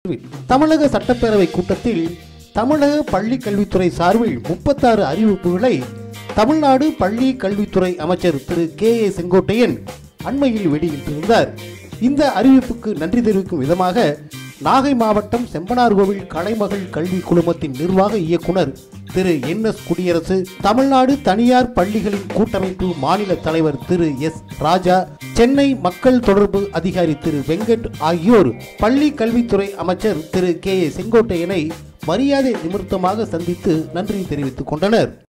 தமிழக சட்டப்பேரவை கூட்டத்தில் தமிழக பள்ளி கல்வித்துறை சார்பில் முப்பத்தாறு அறிவிப்புகளை தமிழ்நாடு பள்ளி கல்வித்துறை அமைச்சர் திரு கே ஏ செங்கோட்டையன் அண்மையில் வெளியிட்டிருந்தார் இந்த அறிவிப்புக்கு நன்றி தெரிவிக்கும் விதமாக நாகை மாவட்டம் செம்பனார்கோவில் கலைமகள் கல்வி குழுமத்தின் நிர்வாக இயக்குனர் திரு என் எஸ் குடியரசு தமிழ்நாடு தனியார் பள்ளிகளின் கூட்டமைப்பு மாநில தலைவர் திரு எஸ் ராஜா சென்னை மக்கள் தொடர்பு அதிகாரி திரு வெங்கட் ஆகியோர் பள்ளி கல்வித்துறை அமைச்சர் திரு கே ஏ செங்கோட்டையனை மரியாதை நிமித்தமாக சந்தித்து நன்றி தெரிவித்துக் கொண்டனர்